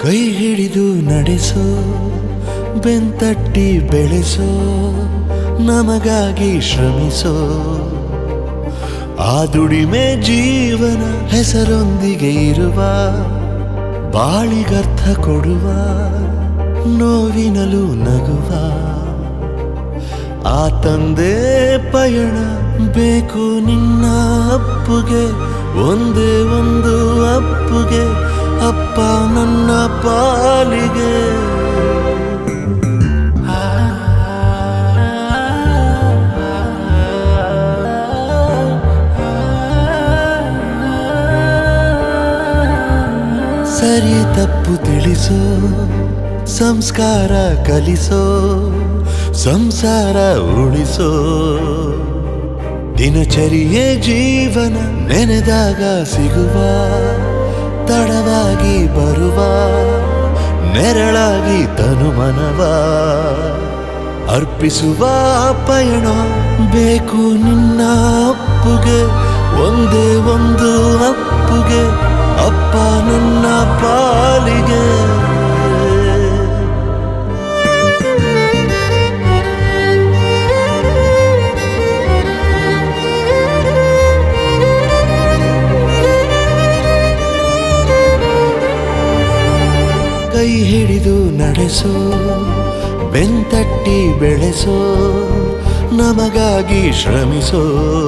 ಕೈ ಹಿಡಿದು ನಡೆಸೋ ಬೆಂತಟ್ಟಿ ಬೆಳೆಸೋ ನಮಗಾಗಿ ಶ್ರಮಿಸೋ ಆ ದುಡಿಮೆ ಜೀವನ ಹೆಸರೊಂದಿಗೆ ಇರುವ ಬಾಳಿಗರ್ಥ ಕೊಡುವ ನೋವಿನಲು ನಗುವ ಆ ತಂದೆ ಪಯಣ ಬೇಕು ನಿನ್ನ ಅಪ್ಪುಗೆ ಒಂದೇ ಒಂದು ಅಪ್ಪುಗೆ ಅಪ್ಪ ನನ್ನ ಪಾಲಿಗೆ ಸರಿ ತಪ್ಪು ತಿಳಿಸೋ ಸಂಸ್ಕಾರ ಕಲಿಸೋ ಸಂಸಾರ ಉಳಿಸೋ ದಿನಚರಿಯೇ ಜೀವನ ನೆನೆದಾಗ ಸಿಗುವ ತಡವಾಗಿ ಬರುವ ನೆರಳಾಗಿ ತನುಮನವ ಅರ್ಪಿಸುವ ಪಯಣ ಬೇಕು ನಿನ್ನ ಅಪ್ಪುಗೆ ಒಂದೇ ಒಂದು ಅಪ್ಪುಗೆ ಅಪ್ಪ ನನ್ನ ಪಾಲಿಗೆ ಕೈ ಹಿಡಿದು ನಡೆಸೋ ಬೆಂತಟ್ಟಿ ಬೆಳೆಸೋ ನಮಗಾಗಿ ಶ್ರಮಿಸೋ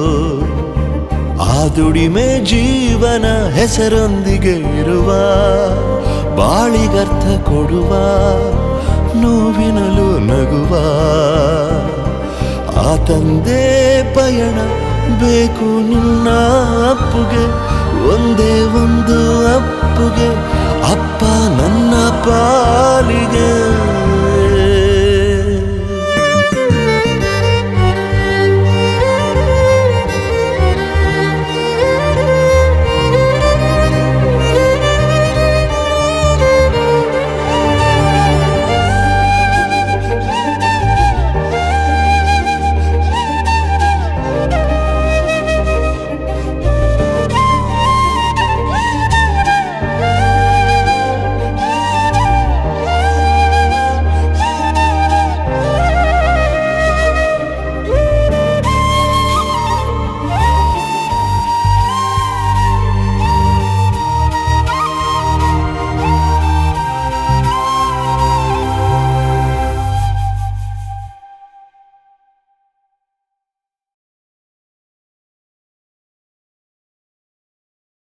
ಆ ದುಡಿಮೆ ಜೀವನ ಹೆಸರೊಂದಿಗೆ ಇರುವ ಬಾಳಿಗರ್ಥ ಕೊಡುವ ನೋವಿನಲು ನಗುವ ಆ ತಂದೆ ಪಯಣ ಬೇಕು ನಿನ್ನ ಅಪ್ಪುಗೆ ಒಂದೇ ಒಂದು ಅಪ್ಪುಗೆ ಅಪ್ಪ